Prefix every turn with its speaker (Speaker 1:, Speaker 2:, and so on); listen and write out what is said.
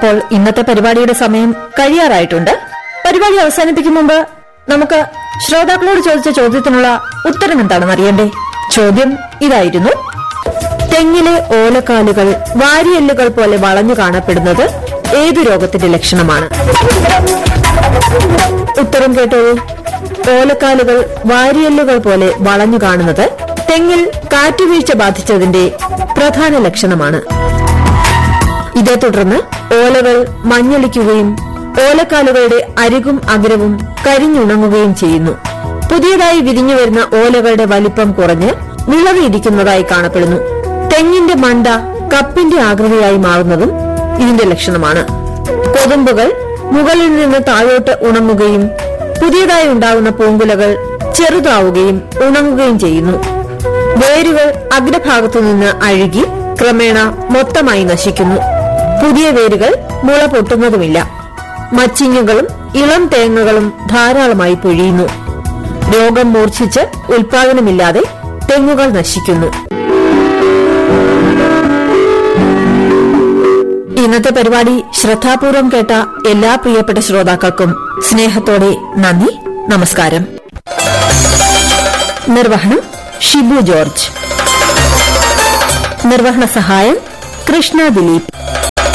Speaker 1: അപ്പോൾ ഇന്നത്തെ പരിപാടിയുടെ സമയം കഴിയാറായിട്ടുണ്ട് പരിപാടി അവസാനിപ്പിക്കും മുമ്പ് നമുക്ക് ശ്രോതാക്കളോട് ചോദിച്ച ചോദ്യത്തിനുള്ള ഉത്തരം എന്താണെന്ന് അറിയണ്ടേ ചോദ്യം ഇതായിരുന്നു തെങ്ങിലെ ഓലക്കാലുകൾ വാരിയെല്ലുകൾ പോലെ വളഞ്ഞു കാണപ്പെടുന്നത് ഏതു രോഗത്തിന്റെ ലക്ഷണമാണ് ഉത്തരം കേട്ടോളൂ ഓലക്കാലുകൾ വാരിയെല്ലുകൾ പോലെ വളഞ്ഞു കാണുന്നത് തെങ്ങിൽ കാറ്റുവീഴ്ച ബാധിച്ചതിന്റെ പ്രധാന ലക്ഷണമാണ് ഇതേ തുടർന്ന് ഓലകൾ മഞ്ഞളിക്കുകയും ഓലക്കാലുകളുടെ അരികും അഗ്രവും കരിഞ്ഞുണങ്ങുകയും ചെയ്യുന്നു പുതിയതായി വിരിഞ്ഞു വരുന്ന ഓലകളുടെ വലിപ്പം കുറഞ്ഞ് വിളവിയിരിക്കുന്നതായി കാണപ്പെടുന്നു തെങ്ങിന്റെ മണ്ട കപ്പിന്റെ ആകൃതിയായി മാറുന്നതും ഇതിന്റെ ലക്ഷണമാണ് കൊതുമ്പുകൾ മുകളിൽ നിന്ന് താഴോട്ട് ഉണങ്ങുകയും പുതിയതായി ഉണ്ടാകുന്ന പൂങ്കുലകൾ ചെറുതാവുകയും ഉണങ്ങുകയും ചെയ്യുന്നു വേരുകൾ അഗ്രഭാഗത്തു നിന്ന് അഴുകി ക്രമേണ മൊത്തമായി നശിക്കുന്നു പുതിയ വേരുകൾ മുള പൊട്ടുന്നതുമില്ല മച്ചിങ്ങുകളും ഇളം തേങ്ങകളും ധാരാളമായി പൊഴിയുന്നു രോഗം മൂർച്ഛിച്ച് ഉൽപാദനമില്ലാതെ തെങ്ങുകൾ നശിക്കുന്നു ഇന്നത്തെ പരിപാടി ശ്രദ്ധാപൂർവം കേട്ട എല്ലാ പ്രിയപ്പെട്ട ശ്രോതാക്കൾക്കും സ്നേഹത്തോടെ നന്ദി നമസ്കാരം നിർവഹണം ഷിബു ജോർജ് നിർവഹണ സഹായം കൃഷ്ണ ദിലീപ്